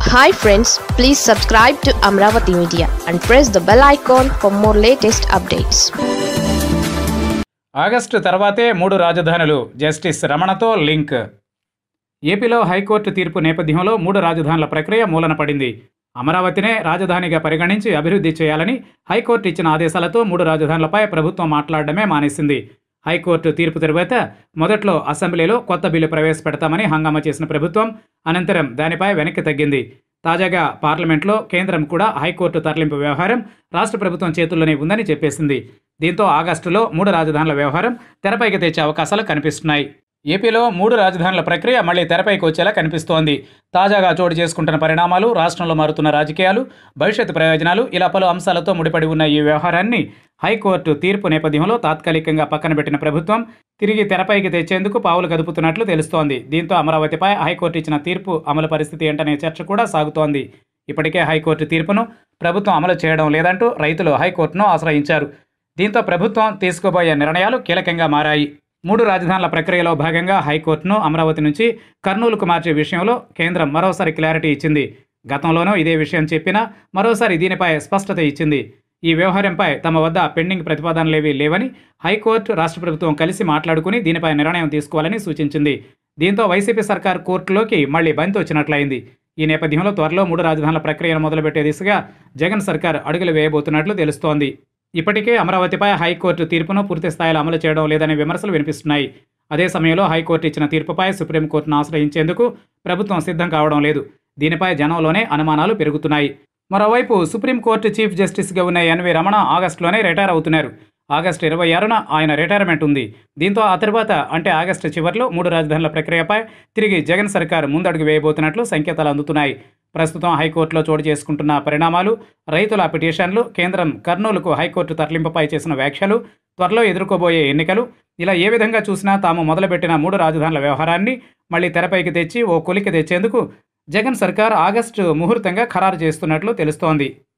hi friends please subscribe to Amaravati media and press the bell icon for more latest updates August తర్వాతే మూడు రాజధానులు justice రమణతో link ఏపీలో high court తీర్పు నేపథ్యంలో మూడు రాజధానుల ప్రక్రియ మూలన పడింది అమరావతినే రాజధానిగా పరిగణించి అభివృద్ధి చేయాలని హైకోర్టు ఇచ్చిన ఆదేశాలతో మూడు రాజధానులపై ప్రభుత్వం మాట్లాడడమే మానేసింది హైకోర్టు తీర్పు తరువాత మొదట్లో అసెంబ్లీలో కొత్త బిల్లు ప్రవేశపెడతామని హంగామా చేసిన ప్రభుత్వం అనంతరం దానిపై వెనక్కి తగ్గింది తాజాగా పార్లమెంట్లో కేంద్రం కూడా హైకోర్టు తరలింపు వ్యవహారం రాష్ట్ర ప్రభుత్వం చేతుల్లోనే ఉందని చెప్పేసింది దీంతో ఆగస్టులో మూడు రాజధానుల వ్యవహారం తెరపైకి తెచ్చే అవకాశాలు కనిపిస్తున్నాయి ఏపీలో మూడు రాజధానుల ప్రక్రియ మళ్లీ తెరపైకి వచ్చేలా కనిపిస్తోంది తాజాగా చోటు చేసుకుంటున్న పరిణామాలు రాష్ట్రంలో మారుతున్న రాజకీయాలు భవిష్యత్తు ప్రయోజనాలు ఇలా పలు అంశాలతో ముడిపడి ఉన్న ఈ వ్యవహారాన్ని హైకోర్టు తీర్పు నేపథ్యంలో తాత్కాలికంగా పక్కన పెట్టిన ప్రభుత్వం తిరిగి తెరపైకి తెచ్చేందుకు పావులు కదుపుతున్నట్లు తెలుస్తోంది దీంతో అమరావతిపై హైకోర్టు ఇచ్చిన తీర్పు అమలు పరిస్థితి ఏంటనే చర్చ కూడా సాగుతోంది ఇప్పటికే హైకోర్టు తీర్పును ప్రభుత్వం అమలు చేయడం లేదంటూ రైతులు హైకోర్టును ఆశ్రయించారు దీంతో ప్రభుత్వం తీసుకోబోయే నిర్ణయాలు కీలకంగా మారాయి మూడు రాజధానుల ప్రక్రియలో భాగంగా హైకోర్టును అమరావతి నుంచి కర్నూలుకు మార్చే విషయంలో కేంద్రం మరోసారి క్లారిటీ ఇచ్చింది గతంలోనూ ఇదే విషయం చెప్పినా మరోసారి దీనిపై స్పష్టత ఇచ్చింది ఈ వ్యవహారంపై తమ వద్ద పెండింగ్ ప్రతిపాదనలేవీ లేవని హైకోర్టు రాష్ట్ర ప్రభుత్వం కలిసి మాట్లాడుకుని దీనిపై నిర్ణయం తీసుకోవాలని సూచించింది దీంతో వైసీపీ సర్కార్ కోర్టులోకి మళ్లీ బంతి వచ్చినట్లయింది ఈ నేపథ్యంలో త్వరలో మూడు రాజధానుల ప్రక్రియను మొదలుపెట్టే దిశగా జగన్ సర్కార్ అడుగులు వేయబోతున్నట్లు తెలుస్తోంది ఇప్పటికే అమరావతిపై హైకోర్టు తీర్పును పూర్తి స్థాయిలో అమలు చేయడం లేదనే విమర్శలు వినిపిస్తున్నాయి అదే సమయంలో హైకోర్టు ఇచ్చిన తీర్పుపై సుప్రీంకోర్టును ఆశ్రయించేందుకు ప్రభుత్వం సిద్ధం కావడం లేదు దీనిపై జనంలోనే అనుమానాలు పెరుగుతున్నాయి మరోవైపు సుప్రీంకోర్టు చీఫ్ జస్టిస్గా ఉన్న ఎన్వి రమణ ఆగస్టులోనే రిటైర్ అవుతున్నారు ఆగస్టు ఇరవై ఆరున ఆయన రిటైర్మెంట్ ఉంది దీంతో ఆ తర్వాత అంటే ఆగస్టు చివరిలో మూడు రాజధానుల ప్రక్రియపై తిరిగి జగన్ సర్కార్ ముందడుగు వేయబోతున్నట్లు సంకేతాలు అందుతున్నాయి ప్రస్తుతం హైకోర్టులో చోటు చేసుకుంటున్న పరిణామాలు రైతుల పిటిషన్లు కేంద్రం కర్నూలుకు హైకోర్టు తరలింపుపై చేసిన వ్యాఖ్యలు త్వరలో ఎదుర్కోబోయే ఎన్నికలు ఇలా ఏ విధంగా చూసినా తాము మొదలుపెట్టిన మూడు రాజధానుల వ్యవహారాన్ని మళ్లీ తెరపైకి తెచ్చి ఓ కొలికి తెచ్చేందుకు జగన్ సర్కార్ ఆగస్టు ముహూర్తంగా ఖరారు చేస్తున్నట్లు తెలుస్తోంది